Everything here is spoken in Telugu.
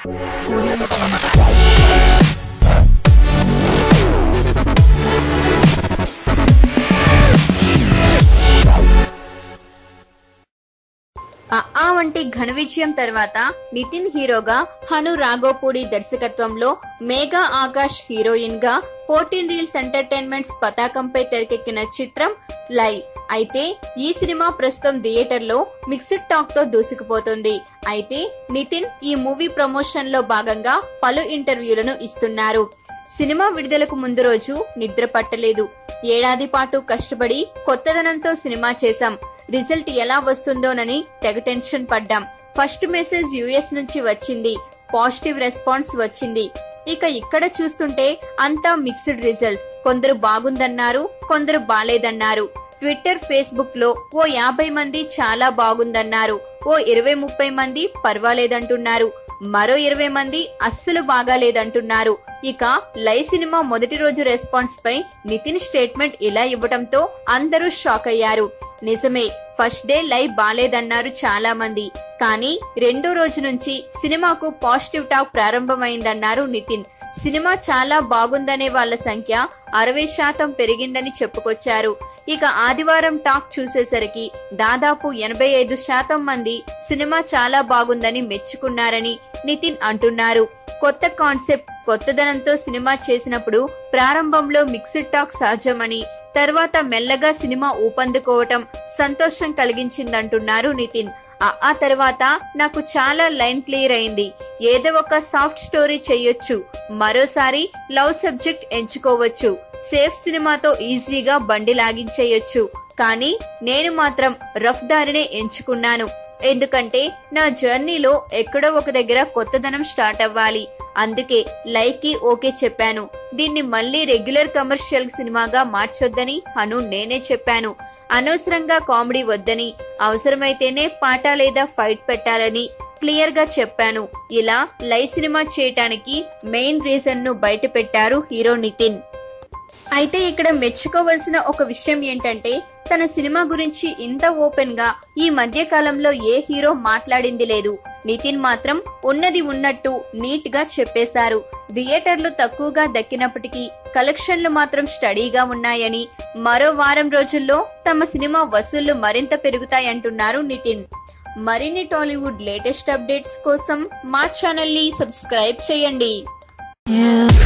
Audio Jungle. ఆ ఆ వంటి ఘన విజయం తర్వాత నితిన్ హీరోగా హను రాఘోపూడి దర్శకత్వంలో మేఘా ఆకాష్ హీరోయిన్ గా ఫోర్టీన్ రీల్స్ ఎంటర్టైన్మెంట్స్ పతాకంపై తెరకెక్కిన చిత్రం లైవ్ అయితే ఈ సినిమా ప్రస్తుతం థియేటర్ లో మిక్స్డ్ టాక్ తో దూసుకుపోతుంది అయితే నితిన్ ఈ మూవీ ప్రమోషన్ లో భాగంగా పలు ఇంటర్వ్యూలను ఇస్తున్నారు సినిమా విడుదలకు ముందు రోజు నిద్ర పట్టలేదు ఏడాది పాటు కష్టపడి కొత్తదనంతో సినిమా చేశాం రిజల్ట్ ఎలా వస్తుందోనని తెగ టెన్షన్ పడ్డాం ఫస్ట్ మెసేజ్ యుఎస్ నుంచి వచ్చింది పాజిటివ్ రెస్పాన్స్ వచ్చింది ఇక ఇక్కడ చూస్తుంటే అంతా మిక్స్డ్ రిజల్ట్ కొందరు బాగుందన్నారు కొందరు బాలేదన్నారు ట్విట్టర్ ఫేస్బుక్ లో ఓ యాభై మంది చాలా బాగుందన్నారు ఓ ఇరవై ముప్పై మంది పర్వాలేదంటున్నారు మరో ఇరవై మంది అస్సలు బాగాలేదంటున్నారు ఇక లై సినిమా మొదటి రోజు రెస్పాన్స్ పై నితిన్ స్టేట్మెంట్ ఇలా ఇవ్వటంతో అందరూ షాక్ అయ్యారు నిజమే ఫస్ట్ డే లైవ్ బాలేదన్నారు చాలా మంది కానీ రెండో రోజు నుంచి సినిమాకు పాజిటివ్ టాక్ ప్రారంభమైందన్నారు నితిన్ సినిమా చాలా బాగుందనే వాళ్ళ సంఖ్య అరవై శాతం పెరిగిందని చెప్పుకొచ్చారు ఇక ఆదివారం టాక్ చూసేసరికి దాదాపు ఎనభై ఐదు శాతం మంది సినిమా చాలా బాగుందని మెచ్చుకున్నారని నితిన్ అంటున్నారు కొత్త కాన్సెప్ట్ కొత్తదనంతో సినిమా చేసినప్పుడు ప్రారంభంలో మిక్స్డ్ టాక్ సహజమని తర్వాత మెల్లగా సినిమా ఊపందుకోవటం సంతోషం కలిగించిందంటున్నారు నితిన్ ఆ ఆ తర్వాత నాకు చాలా లైన్ క్లియర్ అయింది ఏదో ఒక సాఫ్ట్ స్టోరీ చెయ్యొచ్చు మరోసారి లవ్ సబ్జెక్ట్ ఎంచుకోవచ్చు సేఫ్ సినిమాతో ఈజీగా బండి లాగించేయొచ్చు కానీ నేను మాత్రం రఫ్ దారినే ఎంచుకున్నాను ఎందుకంటే నా జర్నీలో ఎక్కడో ఒక దగ్గర కొత్తదనం స్టార్ట్ అవ్వాలి అందుకే లైక్ కి ఓకే చెప్పాను దీన్ని మళ్ళీ రెగ్యులర్ కమర్షియల్ సినిమాగా మార్చొద్దని అను నేనే చెప్పాను అనవసరంగా కామెడీ వద్దని అవసరమైతేనే పాట లేదా ఫైట్ పెట్టాలని క్లియర్ గా చెప్పాను ఇలా లై సినిమా చేయటానికి మెయిన్ రీజన్ ను బయట పెట్టారు హీరో నితిన్ అయితే ఇక్కడ మెచ్చుకోవలసిన ఒక విషయం ఏంటంటే తన సినిమా గురించి ఇంత ఓపెన్ గా ఈ మధ్య కాలంలో ఏ హీరో మాట్లాడింది లేదు నితిన్ మాత్రం ఉన్నది ఉన్నట్టు నీట్ గా చెప్పేశారు థియేటర్లు తక్కువగా దక్కినప్పటికీ కలెక్షన్లు మాత్రం స్టడీగా ఉన్నాయని మరో వారం రోజుల్లో తమ సినిమా వసూళ్లు మరింత పెరుగుతాయంటున్నారు నితిన్ మరిన్ని టాలీవుడ్ లేటెస్ట్ అప్డేట్స్ కోసం మా ఛానల్ ని సబ్స్క్రైబ్ చేయండి Yeah.